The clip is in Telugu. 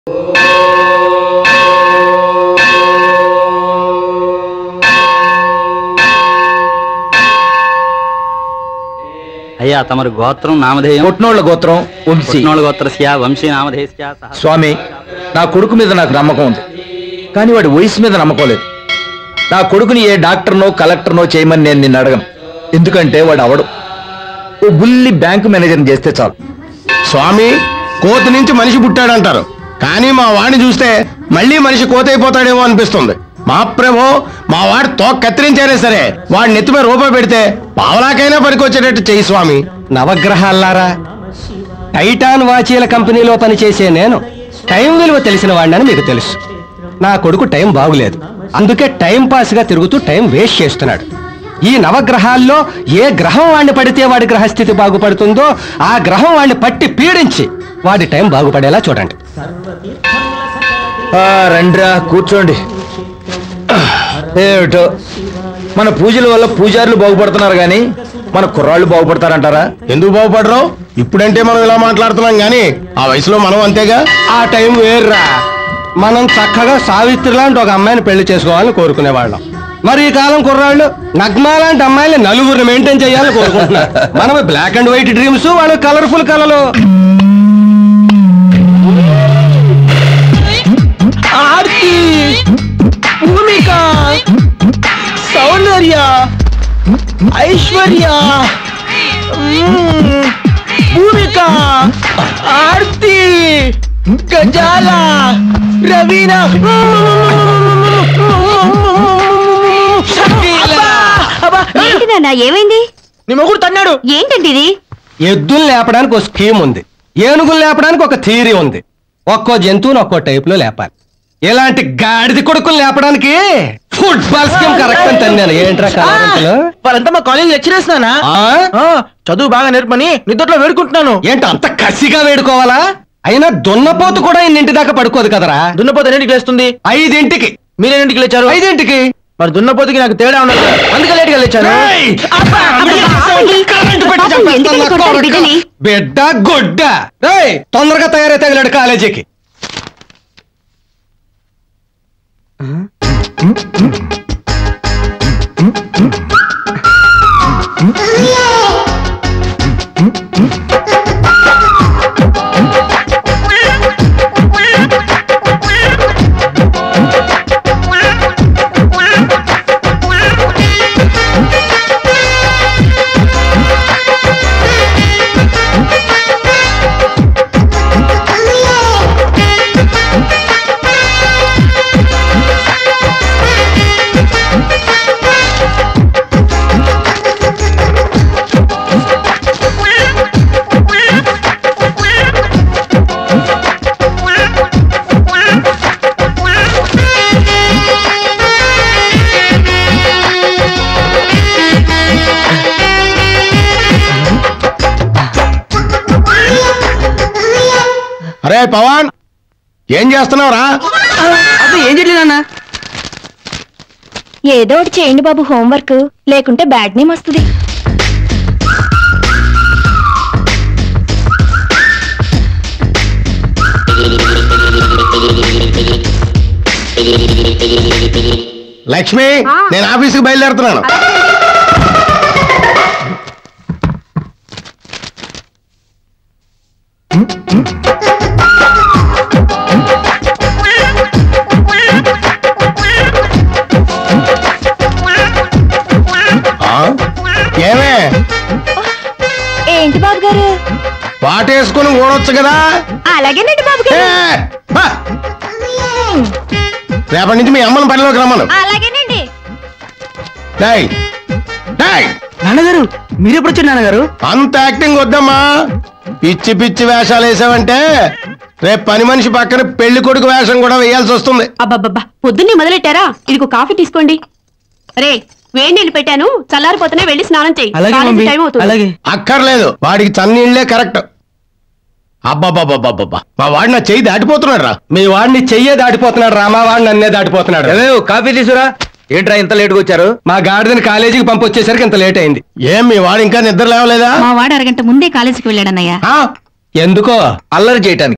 అయ్యా తమరు గోత్రం నామధేయం పుట్టినోళ్ళ గోత్రం వంశీ పుట్టినోళ్ళ గోత్రస్య వంశీ నామధేయస్య సహ- స్వామి నా కొడుకు మీద నాకు నమ్మకం ఉంది కానీ వాడి వయసు మీద నమ్మకం లేదు నా కొడుకుని ఏ డాక్టర్నో కలెక్టర్నో చేయమని నేను నిన్ను అడగను ఎందుకంటే వాడు అవడు ఓ బుల్లి బ్యాంకు మేనేజర్ని చేస్తే చాలు స్వామి కోతి నుంచి మనిషి పుట్టాడంటారు కానీ మా వాడిని చూస్తే మళ్ళీ మనిషి కోత అయిపోతాడేమో అనిపిస్తుంది మా ప్రభు మా వాడు తోక కత్తిరించారే సరే వాడి నెత్తి మీద రూపాయి పెడితే పావలాకైనా పనికొచ్చేటట్టు చెయ్యి స్వామి నవగ్రహాల్లారా టైటాన్ వాచీల కంపెనీలో పనిచేసే నేను టైం విలువ తెలిసిన వాడినని మీకు తెలుసు నా కొడుకు టైం బాగులేదు అందుకే టైం పాస్ గా తిరుగుతూ టైం వేస్ట్ చేస్తున్నాడు ఈ నవగ్రహాల్లో ఏ గ్రహం వాడిని పడితే వాడి గ్రహస్థితి బాగుపడుతుందో ఆ గ్రహం వాడిని పట్టి పీడించి వాడి టైం బాగుపడేలా చూడండి ఆ, రండ్రా కూర్చోండి ఏమిటో మన పూజల వల్ల పూజారులు బాగుపడుతున్నారు కానీ మన కుర్రాళ్ళు బాగుపడతారంటారా ఎందుకు బాగుపడరు ఇప్పుడంటే మనం ఇలా మాట్లాడుతున్నాం గానీ ఆ వయసులో మనం అంతేగా ఆ టైం వేర్రా మనం చక్కగా సావిత్రి లాంటి ఒక అమ్మాయిని పెళ్లి చేసుకోవాలని కోరుకునేవాళ్ళం మరి ఈ కాలం కుర్రాళ్ళు నగ్మా లాంటి అమ్మాయిని నలుగురిని మెయింటైన్ చేయాలని కోరుకుంటున్నారు మనం బ్లాక్ అండ్ వైట్ డ్రీమ్స్ వాళ్ళు కలర్ఫుల్ కలలు ఆర్తి భూమిక సౌందర్య ఐశ్వర్య మ్మ్. భూమిక ఆర్తి గజాల రవీన ఏంటి నాన్న ఏమైంది నీ మొగుడు తన్నాడు ఏంటండి ఇది ఎద్దులు లేపడానికి ఒక స్కీమ్ ఉంది ఏనుగులు లేపడానికి ఒక థియరీ ఉంది ఒక్కో జంతువుని ఒక్కో టైప్ లో లేపాలి ఇలాంటి గాడిది కొడుకులు లేపడానికి ఫుట్బాల్ స్కీమ్ కరెక్ట్ అని తన్నాను ఏంట్రా కలవరింతలు? వాళ్ళంతా మా కాలేజ్ లెక్చరర్స్ నానా ఆ ఆ, చదువు బాగా నేర్పని నిద్దట్లో వేడుకుంటున్నాను ఏంటి అంత కసిగా వేడుకోవాలా అయినా దున్నపోతు కూడా ఇన్నింటి దాకా పడుకోదు కదరా దున్నపోతే ఎన్నింటికి లేస్తుంది ఐదింటికి మీరెన్నింటికి లేచారు ఐదింటికి మరి దున్నపోతుకి నాకు తేడా ఉన్నది అందుకే లేట్గా లేచాను ఏయ్! ఆపండి. కరెంటు పెట్టి పాపం చంపేస్తాను ఎందుకని నా కొడతారు కొడుకు. బిడ్డని? బిడ్డ గొడ్డ ఏయ్, తొందరగా తయారై తగిలాడు కాలేజీకి అరే పవన్ ఏం చేస్తున్నావురా అది ఏం చేయలేదన్నా ఏదో ఒకటి చేయండి బాబు హోంవర్క్ లేకుంటే బ్యాడ్ నేమ్ వస్తుంది లక్ష్మి నేను ఆఫీస్కి బయలుదేరుతున్నాను ఆ? ఏమే ఏంటి బాబు గారు వాటేసుకుని ఓడొచ్చు కదా అలాగేనండి బాబు ఏ, గారు బా. రేపటి నుంచి మీ అమ్మని పనిలోకి రమ్మను అలాగేనండి డేయ్, డేయ్, నాన్నగారు మీరెప్పుడు వచ్చారు నాన్నగారు అంత యాక్టింగ్ వద్దమ్మా పిచ్చి పిచ్చి వేషాలు వేసావంటే రేపు పని మనిషి పక్కన పెళ్లి కొడుకు వేషం కూడా వేయాల్సి వస్తుంది అబ్బబ్బబ్బా పొద్దున్నే మొదలెట్టారా ఇదిగో కాఫీ తీసుకోండి రే వేడి నీళ్ళు పెట్టాను చల్లారిపోతేనే వెళ్ళి స్నానం చెయ్యి అలాగే కాలేజీ మమ్మీ టైం అవుతుంది అలాగే అక్కర్లేదు వాడికి చన్నీళ్లే కరెక్ట్ అబ్బాబాబాబాబా మా వాడు నా చెయ్యి దాటిపోతున్నాడు రా మీ వాడిని చెయ్యే దాటిపోతున్నాడు రామా వాడిని నన్నే దాటిపోతున్నాడు ఏమేవ్, కాఫీ తీసురా ఏంట్రా ఇంత లేట్గా వచ్చారు మా గాడిదని కాలేజీకి పంపొచ్చేసరికి ఇంత లేట్ అయింది ఏం మీ వాడు ఇంకా నిద్ర లేవలేదా మా వాడు అరగంట ముందే కాలేజీకి వెళ్ళాడన్నయ్య ఆ? ఎందుకో అల్లరి చేయటానికి